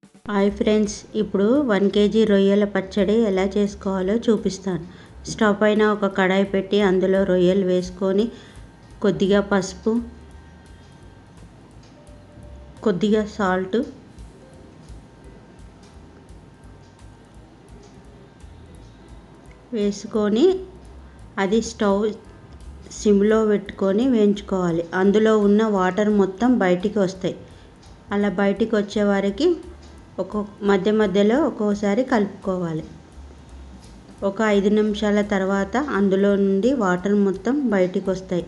hi friends ఇప్పుడు one KG రొయ్యల పచ్చడి ఎలా చేసుకోవాలో చూపిస్తాను స్టవ్ పైన ఒక కడాయి పెట్టి అందులో రొయ్యలు వేసుకొని కొద్దిగా పసుపు కొద్దిగా సాల్ట్ వేసుకొని అది స్టవ్ సిమ్లో పెట్టుకొని వేయించుకోవాలి అందులో ఉన్న వాటర్ మొత్తం బయటికి వస్తాయి అలా బయటికి వచ్చే వరకు ఒక్కొక్క మధ్య మధ్యలో ఒక్కోసారి కలుపుకోవాలి ఒక ఐదు నిమిషాల తర్వాత అందులో నుండి వాటర్ మొత్తం బయటికి వస్తాయి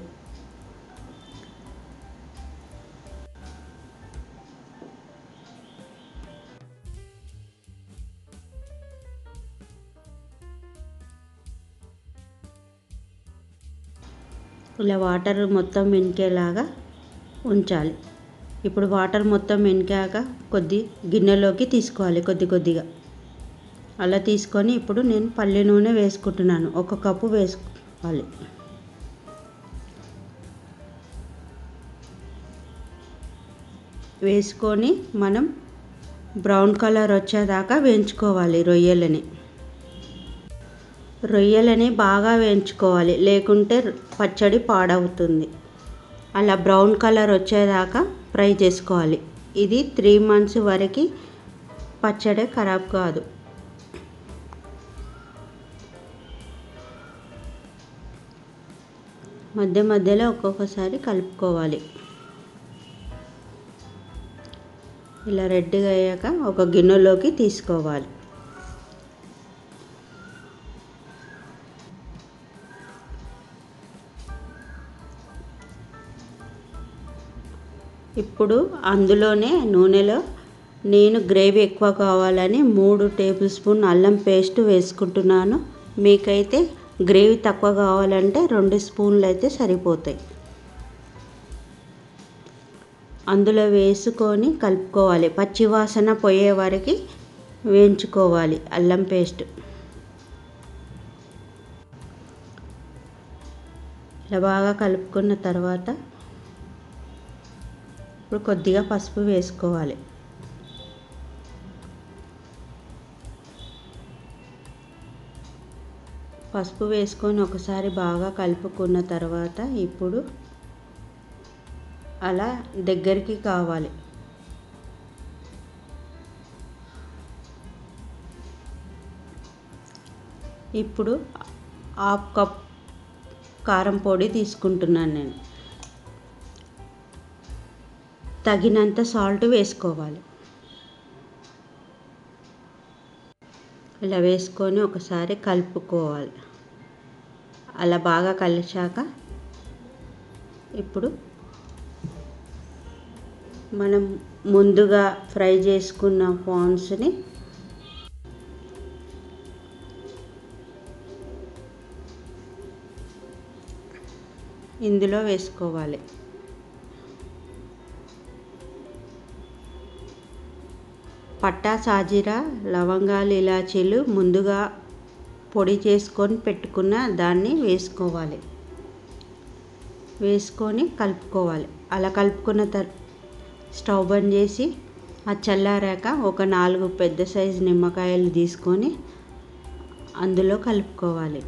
ఇలా వాటర్ మొత్తం వెనికేలాగా ఉంచాలి ఇప్పుడు వాటర్ మొత్తం వెనికాక కొద్ది గిన్నెలోకి తీసుకోవాలి కొద్ది కొద్దిగా అలా తీసుకొని ఇప్పుడు నేను పల్లి నూనె వేసుకుంటున్నాను ఒక కప్పు వేసుకోవాలి వేసుకొని మనం బ్రౌన్ కలర్ వచ్చేదాకా వేయించుకోవాలి రొయ్యలని రొయ్యలని బాగా వేయించుకోవాలి లేకుంటే పచ్చడి పాడవుతుంది అలా బ్రౌన్ కలర్ వచ్చేదాకా ఫ్రై చేసుకోవాలి ఇది త్రీ మంత్స్ వరకు పచ్చడి ఖరాబ్ కాదు మధ్య మధ్యలో ఒక్కొక్కసారి కలుపుకోవాలి ఇలా రెడ్గా అయ్యాక ఒక గిన్నెలోకి తీసుకోవాలి ఇప్పుడు అందులోనే నూనెలో నేను గ్రేవీ ఎక్కువ కావాలని మూడు టేబుల్ స్పూన్ అల్లం పేస్ట్ వేసుకుంటున్నాను మీకైతే గ్రేవీ తక్కువ కావాలంటే రెండు స్పూన్లు అయితే సరిపోతాయి అందులో వేసుకొని కలుపుకోవాలి పచ్చివాసన పోయే వరకు వేయించుకోవాలి అల్లం పేస్ట్ ఇలా బాగా కలుపుకున్న తర్వాత ఇప్పుడు కొద్దిగా పసుపు వేసుకోవాలి పసుపు వేసుకొని ఒకసారి బాగా కలుపుకున్న తర్వాత ఇప్పుడు అలా దగ్గరికి కావాలి ఇప్పుడు హాఫ్ కప్ కారం పొడి తీసుకుంటున్నాను నేను తగినంత సాల్ట్ వేసుకోవాలి ఇలా వేసుకొని ఒకసారి కలుపుకోవాలి అలా బాగా కలిసాక ఇప్పుడు మనం ముందుగా ఫ్రై చేసుకున్న ప్రాన్స్ని ఇందులో వేసుకోవాలి పట్టా సాజీరా లవంగాలు ఇలాచీలు ముందుగా పొడి చేసుకొని పెట్టుకున్న దాన్ని వేసుకోవాలి వేసుకొని కలుపుకోవాలి అలా కలుపుకున్న తర్ స్టవ్ బంద్ చేసి ఆ చల్లారాక ఒక నాలుగు పెద్ద సైజు నిమ్మకాయలు తీసుకొని అందులో కలుపుకోవాలి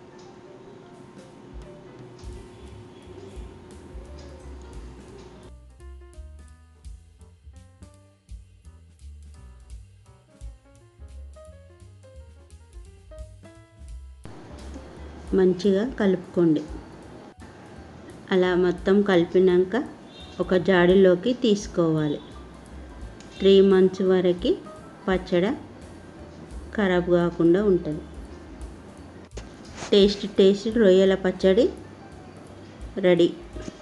మంచిగా కలుపుకోండి అలా మొత్తం కలిపినాక ఒక జాడీలోకి తీసుకోవాలి త్రీ మంత్స్ వరకు పచ్చడి ఖరాబ్ కాకుండా ఉంటుంది టేస్ట్ టేస్ట్ రొయ్యల పచ్చడి రెడీ